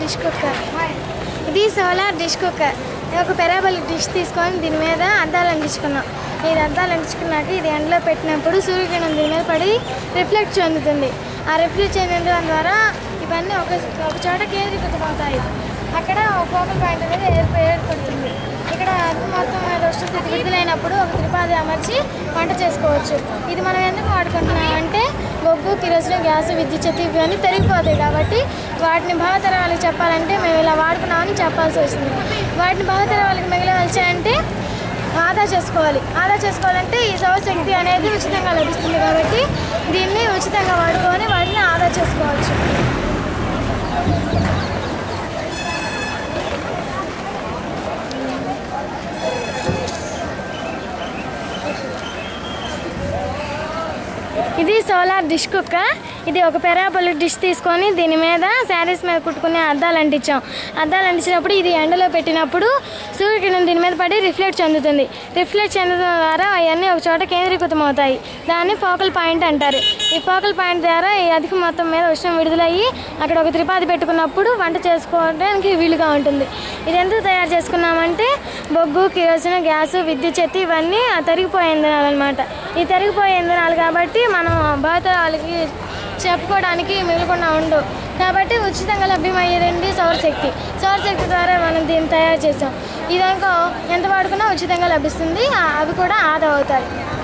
dish cooker ఇది solar dish cooker ఇది ఒక పెరాబలిక్ డిష్ తీసుకొని దీని మీద అద్దాలు అంటించుకున్నాం ఇది అద్దాలు అంటించుకున్నాక ఇది ఎండలో పెట్టినప్పుడు సూర్యకిరణం దీని మీద పడి రిఫ్లెక్ట్ చెందుతుంది ఆ రిఫ్లెక్ట్ చెందడం ద్వారా ఇవన్నీ ఒక ఒక చోట కేంద్రీకృతమవుతాయి అక్కడ ఫోకల్ పాయింట్ అనేది ఏర్ప ఏర్పడుతుంది ఇక్కడ అర్థం మొత్తం మీద ఉష్ణస్థితి విడుదలైనప్పుడు ఒక త్రిపాది అమర్చి వంట చేసుకోవచ్చు ఇది మనం ఎందుకు వాడుకుంటున్నాం అంటే బొగ్గు కిరోసిన్ గ్యాస్ విద్యుత్ శక్తి ఇవన్నీ తరిగిపోతాయి కాబట్టి వాటిని భావతరాలకు చెప్పాలంటే మేము ఇలా వాడుకున్నామని చెప్పాల్సి వస్తుంది వాటిని భావతరాలకు మిగిలవలసి అంటే ఆదా చేసుకోవాలి ఆదా చేసుకోవాలంటే ఈ సౌరశక్తి అనేది ఉచితంగా లభిస్తుంది కాబట్టి దీన్ని ఉచితంగా వాడుకొని వాటిని ఆదా చేసుకోవచ్చు ఇది సోలార్ డిష్ కుక్క ఇది ఒక పెరాబొలిక్ డిష్ తీసుకొని దీని మీద శారీస్ మీద కుట్టుకునే అద్దాలు అంటించాం అద్దాలు అంటించినప్పుడు ఇది ఎండలో పెట్టినప్పుడు సూర్యకిరణం దీని మీద పడి రిఫ్లెక్ట్ చెందుతుంది రిఫ్లెక్ట్ చెందడం ద్వారా అవన్నీ ఒక చోట కేంద్రీకృతం అవుతాయి దాన్ని ఫోకల్ పాయింట్ అంటారు ఈ ఫోకల్ పాయింట్ ద్వారా ఈ అధిక మొత్తం మీద ఉష్ణం విడుదలయ్యి అక్కడ ఒక త్రిపాది పెట్టుకున్నప్పుడు వంట చేసుకోవడానికి వీలుగా ఉంటుంది ఇది ఎందుకు తయారు చేసుకున్నామంటే బొగ్గు కిరోసిన్ గ్యాస్ విద్యుత్ శక్తి ఇవన్నీ తరిగిపోయే ఇంధనాలు అనమాట ఈ తరిగిపోయే ఇంధనాలు కాబట్టి మనం భారతరాలకి చెప్పుకోవడానికి మిగలకుండా ఉండవు కాబట్టి ఉచితంగా లభ్యమయ్యేదండి సౌరశక్తి సౌరశక్తి ద్వారా మనం దీన్ని తయారు చేసాం ఇదనుకో ఎంత వాడుకున్నా ఉచితంగా లభిస్తుంది ఆ- అవి కూడా ఆదా అవుతాయి